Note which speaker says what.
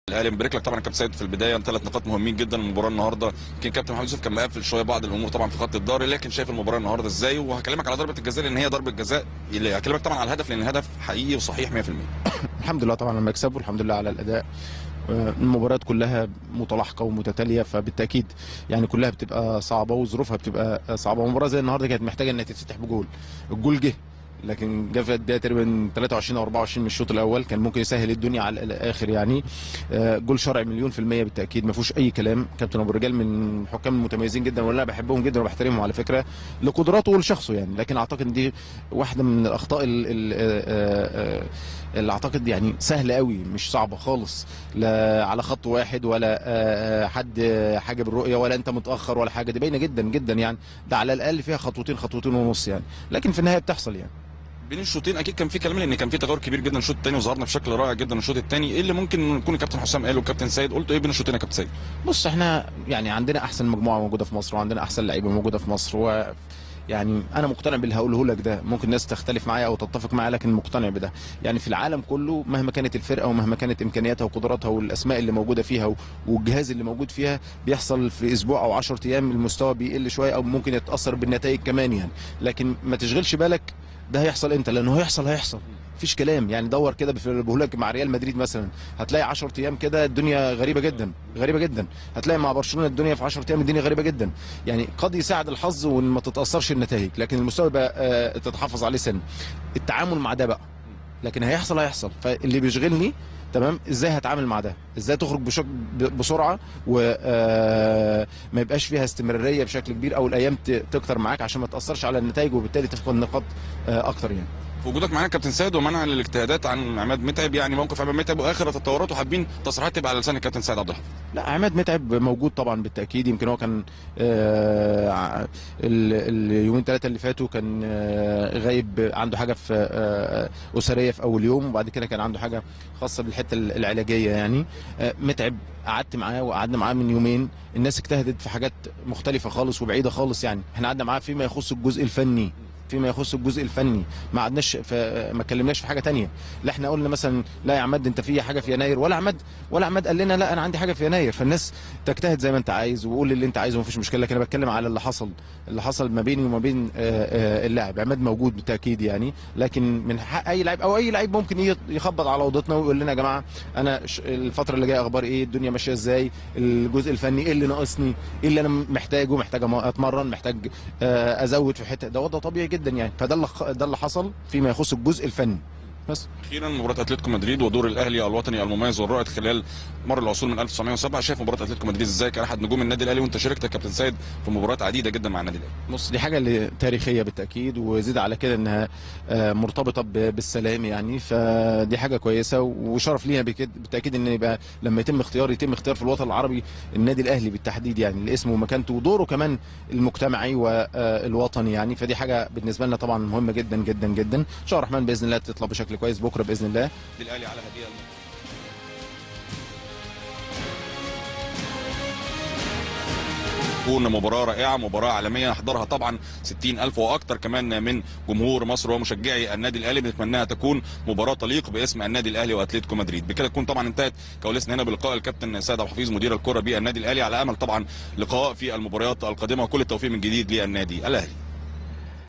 Speaker 1: الاهلي مبارك لك طبعا كابتن سيد في البدايه ثلاث نقاط مهمين جدا المباراه النهارده يمكن كابتن محمد يوسف كان مقفل شويه بعض الامور طبعا في خط الظهر لكن شايف المباراه النهارده ازاي وهكلمك على ضربه الجزاء لان هي ضربه جزاء اللي هكلمك طبعا على الهدف لان الهدف حقيقي وصحيح 100%
Speaker 2: الحمد لله طبعا على المكسب والحمد لله على الاداء آه، المباريات كلها متلاحقه ومتتاليه فبالتاكيد يعني كلها بتبقى صعبه وظروفها بتبقى صعبه ومباراه زي النهارده كانت محتاجه انها تتفتح بجول الجول جه لكن جه في الدقيقه تقريبا 23 او 24 من الشوط الاول كان ممكن يسهل الدنيا على الاخر يعني آه، جول شرعي مليون في الميه بالتاكيد ما فيهوش اي كلام كابتن ابو الرجال من الحكام المتميزين جدا وانا بحبهم جدا وبحترمهم على فكره لقدراته ولشخصه يعني لكن اعتقد ان دي واحده من الاخطاء ال- ال- آه، آه، اللي اعتقد يعني سهله قوي مش صعبه خالص لا على خط واحد ولا آه، حد حاجب الرؤيه ولا انت متاخر ولا حاجه دي باينه جدا جدا يعني ده على الاقل فيها خطوتين خطوتين ونص يعني لكن في النهايه بتحصل يعني
Speaker 1: بين الشوطين اكيد كان في كلام لان كان في تغير كبير جدا الشوط الثاني وظهرنا بشكل رائع جدا الشوط الثاني ايه اللي ممكن يكون الكابتن حسام قال والكابتن سيد قلتوا ايه بين الشوطين يا كابتن سيد
Speaker 2: بص احنا يعني عندنا احسن مجموعه موجوده في مصر وعندنا احسن لعيبه موجوده في مصر و يعني انا مقتنع باللي هقوله لك ده ممكن الناس تختلف معايا او تتفق معايا لكن مقتنع بده يعني في العالم كله مهما كانت الفرقه ومهما كانت امكانياتها وقدراتها والاسماء اللي موجوده فيها والجهاز اللي موجود فيها بيحصل في اسبوع او 10 ايام المستوى بيقل شويه او ممكن يتاثر بالنتائج كمان يعني لكن ما تشغلش بالك ده هيحصل امتى لانه هيحصل هيحصل مفيش كلام يعني دور كده في- بقول لك مع ريال مدريد مثلا هتلاقي 10 ايام كده الدنيا غريبه جدا غريبه جدا هتلاقي مع برشلونه الدنيا في 10 ايام الدنيا غريبه جدا يعني قد يساعد الحظ وان ما تتاثرش النتائج لكن المستوى يبقى آه، تتحافظ عليه سن التعامل مع ده بقى لكن هيحصل هيحصل فاللي بيشغلني تمام ازاي هتعامل مع ده ازاي تخرج بشك... ب- بسرعه وما يبقاش فيها استمراريه بشكل كبير او الايام ت- تكتر معاك عشان ما تاثرش على النتائج وبالتالي تفقد نقاط آه، اكتر يعني
Speaker 1: في وجودك معانا كابتن سيد ومنع للاجتهادات عن عماد متعب يعني موقف عماد متعب واخر التطورات وحابين تصريحات تبقى على لسان الكابتن سيد عبد الحفيظ
Speaker 2: لا عماد متعب موجود طبعا بالتاكيد يمكن هو كان آه، ع- ال- اليومين ثلاثه اللي فاتوا كان آه، غايب عنده حاجه في آه، اسريه في اول يوم وبعد كده كان عنده حاجه خاصه بالحته العلاجيه يعني آه، متعب قعدت معاه وقعدنا معاه من يومين الناس اجتهدت في حاجات مختلفه خالص وبعيده خالص يعني احنا قعدنا معاه فيما يخص الجزء الفني فيما يخص الجزء الفني ما قعدناش في ما اتكلمناش في حاجه تانية لا احنا قلنا مثلا لا يا عماد انت في حاجه في يناير ولا عماد ولا عماد قال لنا لا انا عندي حاجه في يناير فالناس تجتهد زي ما انت عايز وقول اللي انت عايزه مفيش مشكله لكن انا بتكلم على اللي حصل اللي حصل ما بيني وما بين آه، آه، اللاعب عماد موجود بالتاكيد يعني لكن من حق اي لاعب او اي لعيب ممكن ي- يخبط على اوضتنا ويقول لنا يا جماعه انا ش- الفتره اللي جايه اخبار ايه الدنيا ماشيه ازاي الجزء الفني ايه اللي ناقصني ايه اللي انا محتاجه محتاج أم- اتمرن محتاج آه، ازود في حته ده وضع طبيعي جدا يعني فده اللي خ- ده اللي حصل فيما يخص الجزء الفني بس
Speaker 1: اخيرا مباراه اتلتيكو مدريد ودور الاهلي الوطني المميز والرائد خلال مر العصور من 1907 شايف مباراه اتلتيكو مدريد ازاي كاحد نجوم النادي الاهلي وانت شاركت يا كابتن سيد في مباريات عديده جدا مع النادي الاهلي
Speaker 2: بص دي حاجه اللي تاريخيه بالتاكيد وزيد على كده انها آه، مرتبطه ب- بالسلام يعني فدي حاجه كويسه وشرف لينا بكد- بالتاكيد ان يبقى لما يتم اختيار يتم اختيار في الوطن العربي النادي الاهلي بالتحديد يعني الاسم ومكانته ودوره كمان المجتمعي والوطني يعني فدي حاجه بالنسبه لنا طبعا مهمه جدا جدا جدا ان شاء الله الرحمن باذن الله تطلع بشكل كويس بكره باذن الله
Speaker 1: للاهلي على هديه الم- تكون مباراة رائعة مباراة عالمية نحضرها طبعا 60 ألف وأكثر كمان من جمهور مصر ومشجعي النادي الأهلي بنتمناها تكون مباراة تليق باسم النادي الأهلي وأتلتيكو مدريد بكده تكون طبعا انتهت كواليسنا هنا بلقاء الكابتن سيد عبد الحفيظ مدير الكرة بالنادي الأهلي على أمل طبعا لقاء في المباريات القادمة وكل التوفيق من جديد للنادي الأهلي